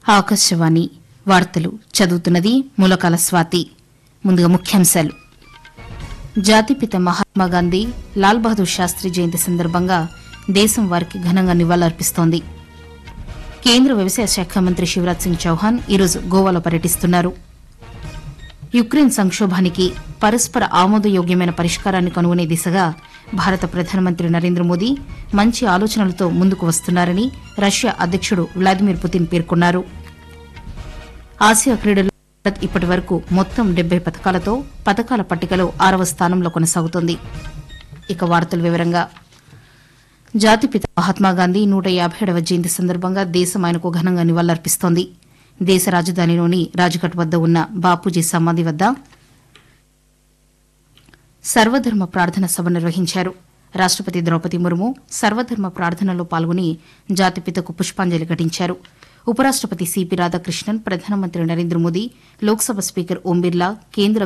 ఆకాశవాణి వార్తలు చదువుతున్నది మూలకాల స్వాతి ముందుగా ముఖ్యాంశాలు జాతిపిత మహాత్మా గాంధీ లాల్ బహదూర్ శాస్త్రి జయంతి సందర్భంగా దేశం వారికి ఘనంగా నివాళులర్పిస్తోంది కేంద్ర వ్యవసాయ శాఖ మంత్రి శివరాజ్ సింగ్ చౌహాన్ ఈరోజు గోవాలో పర్యటిస్తున్నారు యుక్రెయిన్ సంక్షోభానికి పరస్పర ఆమోదయోగ్యమైన పరిష్కారాన్ని కనుగొనే దిశగా భారత ప్రధానమంత్రి నరేంద్ర మోదీ మంచి ఆలోచనలతో ముందుకు వస్తున్నారని రష్యా అధ్యక్షుడు వ్లాదిమిర్ పుతిన్ పేర్కొన్నారు ఆసియా క్రీడల్లో భారత్ ఇప్పటి వరకు మొత్తం డెబ్బై పథకాలతో పథకాల పట్టికలో ఆరవ స్థానంలో కొనసాగుతోంది ఇక వార్తల వివరంగా జాతిపిత మహాత్మాగాంధీ నూట యాభై ఏడవ జయంతి సందర్భంగా దేశం ఆయనకు ఘనంగా నివాళులర్పిస్తోంది దేశ రాజధానిలోని రాజ్ఘాట్ వద్ద ఉన్న బాపూజీ సమాధి వద్ద సర్వధర్మ ప్రార్థన సభ నిర్వహించారు రాష్టపతి ద్రౌపది ముర్ము సర్వధర్మ ప్రార్థనలో పాల్గొని జాతిపితకు పుష్పాంజలి ఘటించారు ఉపరాష్టపతి సిపి రాధాకృష్ణన్ ప్రధానమంత్రి నరేంద్ర మోదీ లోక్సభ స్పీకర్ ఓం బిర్లా కేంద్ర